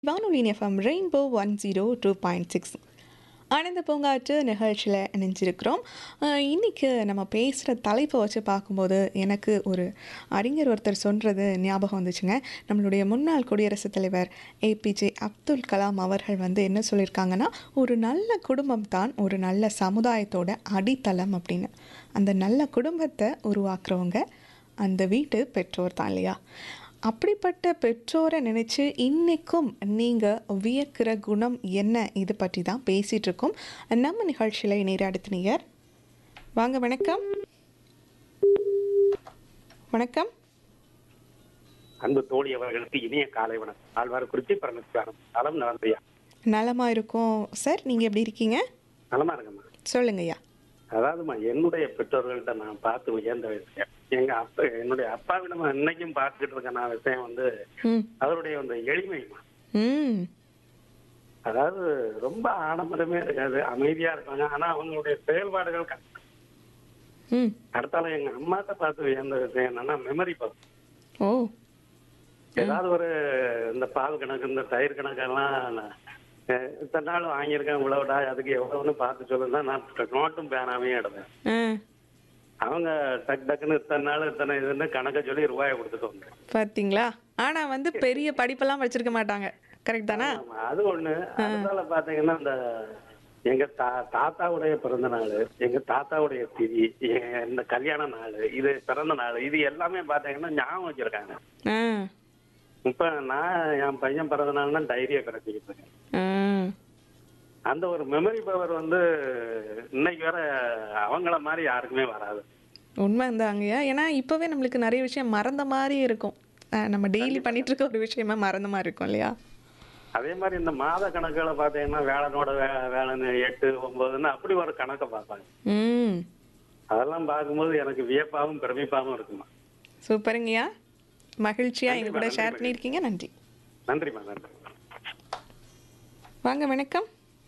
வானொலி F M rainbow one zero two point six Ananda Poongatru நிகழ்ச்சியில் இணைஞ்சிருக்கிறோம் அஹ் இன்னைக்கு நம்ம பேசுகிற தலைப்பை வச்சு பார்க்கும்போது எனக்கு ஒரு அறிஞர் ஒருத்தர் சொல்கிறது ஞாபகம் வந்துச்சுங்க நம்மளுடைய முன்னாள் குடியரசுத் தலைவர் ஏபிஜே அப்துல் கலாம் அவர்கள் வந்து என்ன சொல்லியிருக்காங்கன்னா ஒரு நல்ல குடும்பம் தான் ஒரு நல்ல சமுதாயத்தோட அடித்தளம் அப்படின்னு அந்த நல்ல குடும்பத்தை உருவாக்குறவங்க அந்த வீட்டு பெற்றோர் தான் இல்லையா அப்படிப்பட்ட பெற்றோரை நினச்சி இன்றைக்கும் நீங்கள் வியக்கிற குணம் என்ன இது பற்றி தான் பேசிகிட்டு இருக்கோம் நம்ம நிகழ்ச்சியில் இணைய அடுத்த நேயர் வாங்க வணக்கம் வணக்கம் அன்பு தோழி அவர்களுக்கு இனிய காலை வணக்கம் ஆழ்வார் குறிச்சி பரமசிவாரம் நலம் நலந்தையா நலமாக இருக்கோம் சார் நீங்கள் எப்படி இருக்கீங்க நலமா இருக்கம்மா சொல்லுங்கய்யா அதாவதுமா என்னுடைய பெற்றோர்கள்ட்ட நான் பார்த்து உயர்ந்த விஷயம் எங்க அப்பா என்னுடைய அப்பாவிடம் இன்னைக்கும் பார்த்துக்கிட்டு இருக்க நான் விஷயம் வந்து ம் அவருடைய அந்த எளிமைமா ம் அதாவது ரொம்ப ஆடம்பரமே இருக்காது அமைதியா இருப்பாங்க ஆனா அவங்களுடைய செயல்பாடுகள் க- ம் அடுத்தால எங்க அம்மாட்ட பார்த்து உயர்ந்த விஷயம் என்னன்னா மெமரி பவர் ஓ ஏதாவது ஒரு இந்த பால் கணக்கு இந்த தயிர் கணக்கெல்லாம் நான், அஹ், இத்தனை நாள் வாங்கியிருக்கேன் இவ்வளவுடா அதுக்கு எவ்வளவுன்னு பார்த்து சொல்லுன்னா நான் நோட்டும் பேனாமையும் எடுப்பேன் ஆ அவங்க டக் டக்குன்னு இத்தனை நாள் இத்தனை இதுன்னு கணக்க சொல்லி ரூபாயை கொடுத்துட்டு வந்தேன் பார்த்தீங்களா ஆனால் வந்து பெரிய படிப்பெல்லாம் வச்சிருக்க மாட்டாங்க கரெக்ட் தானே ஆமா, அது ஒண்ணு அதனால பாத்தீங்கன்னா இந்த எங்க தா தாத்தாவுடைய பிறந்த நாள் எங்க தாத்தாவுடைய திதி எ- இந்த கல்யாண நாள் இது பிறந்த நாள் இது எல்லாமே பாத்தீங்கன்னா ஞாபகம் வச்சிருக்காங்க ஆ இப்ப நான் என் பையன் பிறந்த நாள்னா டைரியை பிறப்பிக்கிட்டு இருக்கேன் ஆ அந்த ஒரு மெமரி பவர் வந்து இன்னைக்கு வேற அவங்கள மாதிரி யாருக்குமே வராது உண்மைந்தாங்கய்யா ஏன்னா இப்போவே நம்மளுக்கு நிறைய விஷயம் மறந்த மாதிரி இருக்கும் அஹ் நம்ம டெய்லி பண்ணிட்டு இருக்க ஒரு விஷயமா மறந்த மாதிரி இருக்கும் இல்லையா அதே மாதிரி இந்த மாத கணக்குகளை பார்த்தீங்கன்னா வேலனோட வே வேலைன்னு எட்டு ஒன்பதுன்னு அப்படி ஒரு கணக்கை பார்ப்பாங்க ம் அதெல்லாம் பார்க்கும்போது எனக்கு வியப்பாகவும் பிரமிப்பாகவும் இருக்குமா சூப்பருங்கய்யா மகிழ்ச்சியா எங்க கூட நன்றி, ஷேர் நன்றி. பண்ணியிருக்கீங்க நன்றி நன்றிம்மா நன்றி வாங்க வணக்கம்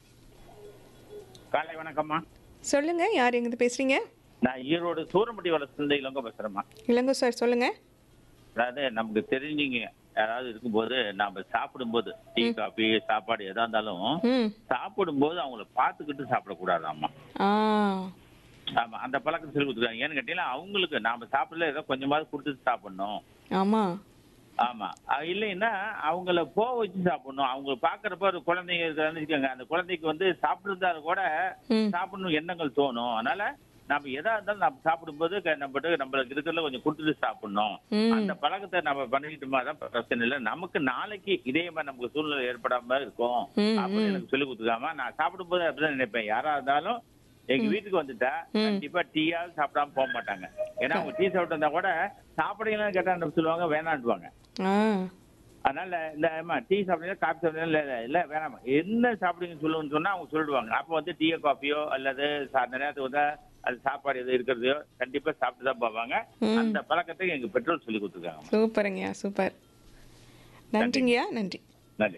காலை வணக்கம்மா சொல்லுங்க யார் எங்கிருந்து பேசுறீங்க நான் ஈரோடு சூரம்பட்டி வளர்ச்சிருந்த இளங்க பேசுறேம்மா இளங்கோ சார் சொல்லுங்க அதாவது நமக்கு தெரிஞ்சவங்க யாராவது இருக்கும்போது நாம சாப்பிடும்போது டீ காபி சாப்பாடு எதா இருந்தாலும் ம் சாப்பிடும்போது அவங்கள பார்த்துக்கிட்டு சாப்பிடக்கூடாதாம்மா ஆ ஆமா அந்த பழக்கம் சொல்லி கொடுத்துருக்காங்க ஏன்னு கேட்டீங்கன்னா அவங்களுக்கு நாம சாப்பிடல ஏதோ கொஞ்சமாவது கொடுத்துட்டு சாப்பிடணும் ஆமா ஆமா அஹ் இல்லைன்னா அவங்கள போக வச்சு சாப்பிடணும் அவங்க பாக்குறப்ப ஒரு குழந்தைங்க இருக்கான்னு வச்சுக்கோங்க அந்த குழந்தைக்கு வந்து சாப்பிட்டுருந்தா கூட ம் சாப்பிடணும் எண்ணங்கள் தோணும் அதனால நம்ம எதா இருந்தாலும் நம்ம சாப்பிடும்போது க- நம்மகிட்ட நம்மளுக்கு இருக்கிறதுல கொஞ்சம் கொடுத்துட்டு சாப்பிடணும் ம் அந்த பழக்கத்தை நம்ம பண்ணிக்கிட்டோமா தான் பிரச்சனை இல்லை நமக்கு நாளைக்கு இதே மாதிரி நமக்கு சூழ்நிலை ஏற்படாம இருக்கும் ம், அப்படின்னு ம். எனக்கு சொல்லி கொடுத்துக்காம நான் சாப்பிடும்போது அப்படிதான் நினைப்பேன் யாரா இருந்தாலும் எங்க வீட்டுக்கு வந்துட்டா ம். கண்டிப்பா டீயாவது சாப்பிடாம போக மாட்டாங்க ஏன்னா அவங்க டீ சாப்பிட்டு வந்தா கூட சாப்பிடலாம் கேட்டா என்ன சொல்லுவாங்க வேணான்ட்டுவாங்க ஆ அதனால இந்த அம்மா டீ சாப்பிடுங்க காபி சாப்பிடுங்க இல்ல இல்ல இல்ல வேணாமா என்ன சாப்பிடுங்கன்னு சொல்லுங்கன்னு சொன்னா அவங்க சொல்லிடுவாங்க அப்போ வந்து டீயோ காஃபியோ அல்லது சா- அந்த நேரத்துக்கு வந்து அது சாப்பாடு எது இருக்கிறதையோ கண்டிப்பா சாப்பிட்டு தான் போவாங்க ம். அந்த பழக்கத்தை எங்க பெற்றோர் சொல்லி கொடுத்துருக்காங்க சூப்பருங்கய்யா சூப்பர் நன்றிங்கய்யா நன்றி நன்றி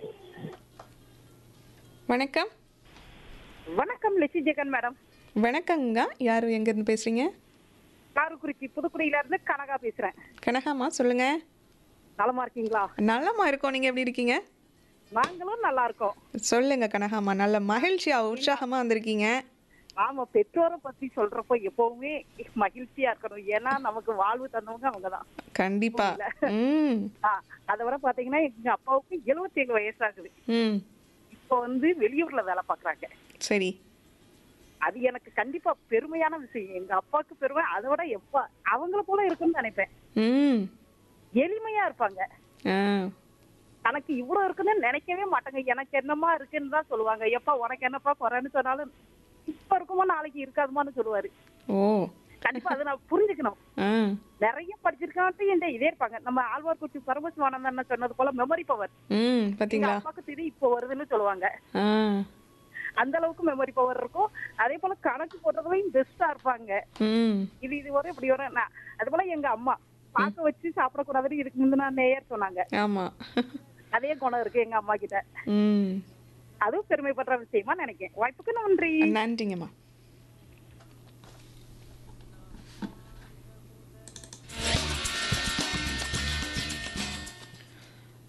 வணக்கம் வணக்கம் லட்சுமி ஜெகன் மேடம் வணக்கங்க யார் எங்கேருந்து பேசுறீங்க காரக்குறிச்சி புதுக்குடியில இருந்து கனகா பேசுறேன் கனகாமா சொல்லுங்க நலமா இருக்கீங்களா நலமா இருக்கோம் நீங்க எப்படி இருக்கீங்க நாங்களும் நல்லா இருக்கோம் சொல்லுங்க கனகாமா நல்ல மகிழ்ச்சியா உற்சாகமா வந்திருக்கீங்க ஆமா பெற்றோரை பத்தி சொல்றப்போ எப்பவுமே மகிழ்ச்சியா இருக்கணும் ஏன்னா நமக்கு வாழ்வு தந்தவங்க அவங்கதான் கண்டிப்பா ம் ஆ, அதை விட பாத்தீங்கன்னா எங்க அப்பாவுக்கு 77 ஏழு வயசாகுது ம் இப்போ வந்து வெளியூர்ல வேலை பாக்குறாங்க சரி அது எனக்கு கண்டிப்பா பெருமையான விஷயம் எங்க அப்பாவுக்கு பெருமை அதை விட எப்ப அவங்கள போல இருக்குன்னு நினைப்பேன் ம் எளிமையா இருப்பாங்க ஆ தனக்கு இவ்வளவு இருக்குன்னு நினைக்கவே மாட்டாங்க எனக்கு என்னமா இருக்குன்னு தான் சொல்லுவாங்க எப்பா உனக்கு என்னப்பா குறைன்னு சொன்னாலும் இப்ப இருக்குமோ நாளைக்கு இருக்காதுமான்னு சொல்லுவாரு ஓ கண்டிப்பா அதை நான் புரிஞ்சுக்கணும் ஆ நிறைய படிச்சிருக்கான்ட்டு என்கிட்ட இதே இருப்பாங்க நம்ம ஆழ்வார்குறிச்சி பரமசிவானந்தன் சொன்னது போல மெமரி பவர் ம் எங்க பாத்தீங்களா அப்பாவுக்கு திடீர் இப்போ வருதுன்னு சொல்லுவாங்க ஆ அந்த அளவுக்கு மெமரி பவர் இருக்கும் அதே போல கணக்கு போடுறதுலையும் பெஸ்டா இருப்பாங்க ம் இது இது வரும் இப்படி வரும் நான் அது போல எங்க அம்மா பார்க்க வச்சு சாப்பிடக்கூடாதுன்னு இதுக்கு முந்தின நேயர் சொன்னாங்க ஆமா அதே குணம் இருக்கு எங்க அம்மா கிட்ட ம் அதுவும் பெருமைப்படுற விஷயமா நினைக்கிறேன் வாய்ப்புக்கு நன்றி நன்றிங்கம்மா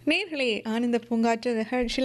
நேர்களே ஆனந்த பூங்காற்று நிகழ்ச்சியில்